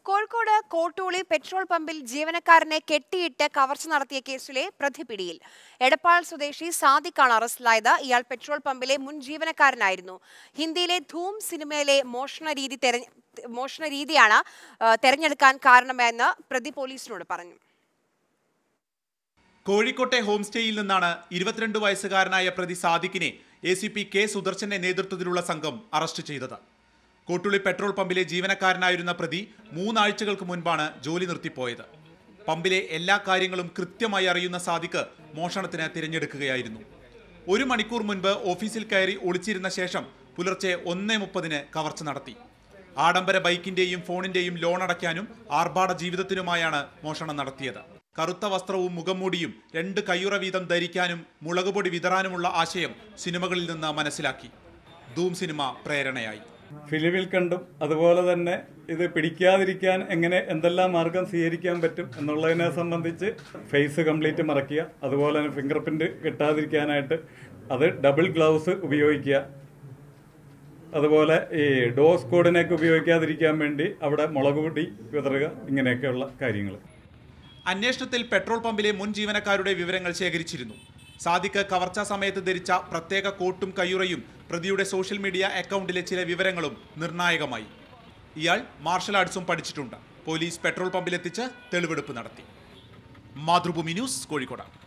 Kozhikode Kottooli petrol പമ്പിൽ ജീവനക്കാരനെ കെട്ടിയിട്ട് കവർച്ച നടത്തിയ കേസിലെ പ്രതി പിടിയിൽ എടപ്പാൾ സ്വദേശി സാദിഖാണ് അറസ്റ്റിലായത് ഇയാൾ പെട്രോൾ പമ്പിലെ മുൻ ജീവനക്കാരനായിരുന്നു ഹിന്ദിയിലെ ധൂം സിനിമയിലെ മോഷണ രീതി തെരഞ്ഞ മോഷണ രീതിയാണ് ആ, തെരഞ്ഞെടുക്കാൻ കാരണമെന്ന് പ്രതി പോലീസിനോട് പറഞ്ഞു കോഴിക്കോട്ടെ ഹോം സ്റ്റേയിൽ നിന്നാണ് ഇരുപത്തിരണ്ട് വയസ്സുകാരനായ പ്രതി സാദിഖിനെ എ സി പി കെ സുദർശന്റെ നേതൃത്വത്തിലുള്ള സംഘം അറസ്റ്റ് ചെയ്തത് കോട്ടുളി പെട്രോൾ പമ്പിലെ ജീവനക്കാരനായിരുന്ന പ്രതി മൂന്നാഴ്ചകൾക്ക് മുൻപാണ് ജോലി നിർത്തിപ്പോയത് പമ്പിലെ എല്ലാ കാര്യങ്ങളും കൃത്യമായി അറിയുന്ന സാദിഖ് മോഷണത്തിന് തിരഞ്ഞെടുക്കുകയായിരുന്നു ഒരു മണിക്കൂർ മുൻപ് ഓഫീസിൽ കയറി ഒളിച്ചിരുന്ന ശേഷം പുലർച്ചെ ഒന്നേ മുപ്പതിന് കവർച്ച നടത്തി ആഡംബര ബൈക്കിന്റെയും ഫോണിന്റെയും ലോൺ അടയ്ക്കാനും ആർഭാട ജീവിതത്തിനുമായാണ് മോഷണം നടത്തിയത് കറുത്ത വസ്ത്രവും മുഖംമൂടിയും രണ്ട് കയ്യുറ വീതം ധരിക്കാനും മുളകുപൊടി വിതറാനുമുള്ള ആശയം സിനിമകളിൽ നിന്ന് മനസ്സിലാക്കി ധൂം സിനിമ പ്രേരണയായി ഫിലിമിൽ കണ്ടും അതുപോലെ തന്നെ ഇത് പിടിക്കാതിരിക്കാൻ എങ്ങനെ എന്തെല്ലാം മാർഗം സ്വീകരിക്കാൻ പറ്റും എന്നുള്ളതിനെ സംബന്ധിച്ച് ഫേസ് കംപ്ലീറ്റ് മറക്കുക അതുപോലെ തന്നെ ഫിംഗർ പ്രിന്റ് കിട്ടാതിരിക്കാനായിട്ട് അത് ഡബിൾ ഗ്ലൗസ് ഉപയോഗിക്കുക അതുപോലെ ഈ ഡോസ് കോഡിനൊക്കെ ഉപയോഗിക്കാതിരിക്കാൻ വേണ്ടി അവിടെ മുളക് പൊടി വിതറുക ഇങ്ങനെയൊക്കെയുള്ള കാര്യങ്ങൾ അന്വേഷണത്തിൽ പെട്രോൾ പമ്പിലെ മുൻ ജീവനക്കാരുടെ വിവരങ്ങൾ ശേഖരിച്ചിരുന്നു സാദിഖ് കവർച്ചാ സമയത്ത് ധരിച്ച പ്രത്യേക കോട്ടും കയ്യുറയും പ്രതിയുടെ സോഷ്യൽ മീഡിയ അക്കൗണ്ടിലെ ചില വിവരങ്ങളും നിർണായകമായി ഇയാൾ മാർഷൽ ആർട്സും പഠിച്ചിട്ടുണ്ട് പോലീസ് പെട്രോൾ പമ്പിലെത്തിച്ച് തെളിവെടുപ്പ് നടത്തി മാതൃഭൂമി ന്യൂസ് കോഴിക്കോട്